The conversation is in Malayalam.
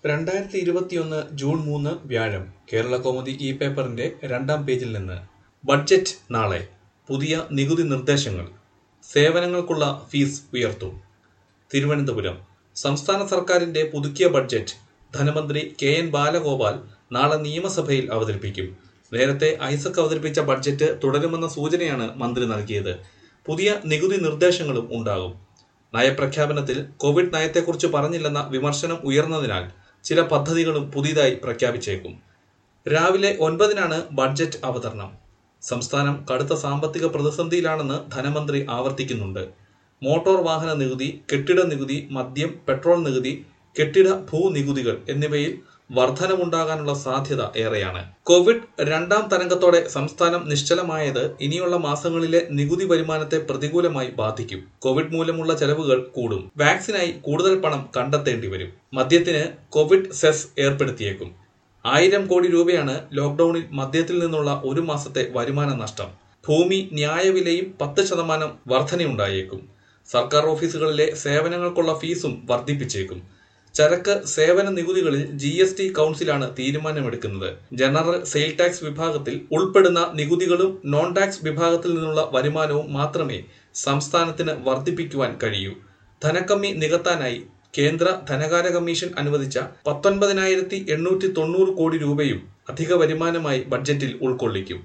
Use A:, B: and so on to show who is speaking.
A: രണ്ടായിരത്തി ഇരുപത്തിയൊന്ന് ജൂൺ മൂന്ന് വ്യാഴം കേരള കൗമുദി ഇ പേപ്പറിന്റെ രണ്ടാം പേജിൽ നിന്ന് ബഡ്ജറ്റ് നാളെ പുതിയ നികുതി നിർദ്ദേശങ്ങൾ സേവനങ്ങൾക്കുള്ള ഫീസ് ഉയർത്തും തിരുവനന്തപുരം സംസ്ഥാന സർക്കാരിന്റെ പുതുക്കിയ ബഡ്ജറ്റ് ധനമന്ത്രി കെ എൻ ബാലഗോപാൽ നാളെ നിയമസഭയിൽ അവതരിപ്പിക്കും നേരത്തെ ഐസക് അവതരിപ്പിച്ച ബഡ്ജറ്റ് തുടരുമെന്ന സൂചനയാണ് മന്ത്രി നൽകിയത് പുതിയ നികുതി നിർദ്ദേശങ്ങളും ഉണ്ടാകും നയപ്രഖ്യാപനത്തിൽ കോവിഡ് നയത്തെക്കുറിച്ച് പറഞ്ഞില്ലെന്ന വിമർശനം ഉയർന്നതിനാൽ ചില പദ്ധതികളും പുതിയതായി പ്രഖ്യാപിച്ചേക്കും രാവിലെ ഒൻപതിനാണ് ബഡ്ജറ്റ് അവതരണം സംസ്ഥാനം കടുത്ത സാമ്പത്തിക പ്രതിസന്ധിയിലാണെന്ന് ധനമന്ത്രി ആവർത്തിക്കുന്നുണ്ട് മോട്ടോർ വാഹന നികുതി കെട്ടിട നികുതി മദ്യം പെട്രോൾ നികുതി കെട്ടിട ഭൂനികുതികൾ എന്നിവയിൽ വർധനമുണ്ടാകാനുള്ള സാധ്യത ഏറെയാണ് കോവിഡ് രണ്ടാം തരംഗത്തോടെ സംസ്ഥാനം നിശ്ചലമായത് ഇനിയുള്ള മാസങ്ങളിലെ നികുതി വരുമാനത്തെ പ്രതികൂലമായി ബാധിക്കും കോവിഡ് മൂലമുള്ള ചെലവുകൾ കൂടും വാക്സിനായി കൂടുതൽ പണം കണ്ടെത്തേണ്ടി വരും മദ്യത്തിന് കോവിഡ് സെസ് ഏർപ്പെടുത്തിയേക്കും ആയിരം കോടി രൂപയാണ് ലോക്ഡൌണിൽ മദ്യത്തിൽ നിന്നുള്ള ഒരു മാസത്തെ വരുമാന നഷ്ടം ഭൂമി ന്യായവിലയും പത്ത് ശതമാനം വർധനയുണ്ടായേക്കും സർക്കാർ ഓഫീസുകളിലെ സേവനങ്ങൾക്കുള്ള ഫീസും വർദ്ധിപ്പിച്ചേക്കും ചരക്ക് സേവന നികുതികളിൽ ജി എസ് ടി കൗൺസിലാണ് തീരുമാനമെടുക്കുന്നത് ജനറൽ സെയിൽ ടാക്സ് വിഭാഗത്തിൽ ഉൾപ്പെടുന്ന നികുതികളും നോൺ ടാക്സ് വിഭാഗത്തിൽ നിന്നുള്ള വരുമാനവും മാത്രമേ സംസ്ഥാനത്തിന് വർദ്ധിപ്പിക്കുവാൻ കഴിയൂ ധനക്കമ്മി നികത്താനായി കേന്ദ്ര ധനകാര്യ കമ്മീഷൻ അനുവദിച്ച പത്തൊൻപതിനായിരത്തി എണ്ണൂറ്റി തൊണ്ണൂറ് കോടി രൂപയും അധിക വരുമാനമായി ബഡ്ജറ്റിൽ ഉൾക്കൊള്ളിക്കും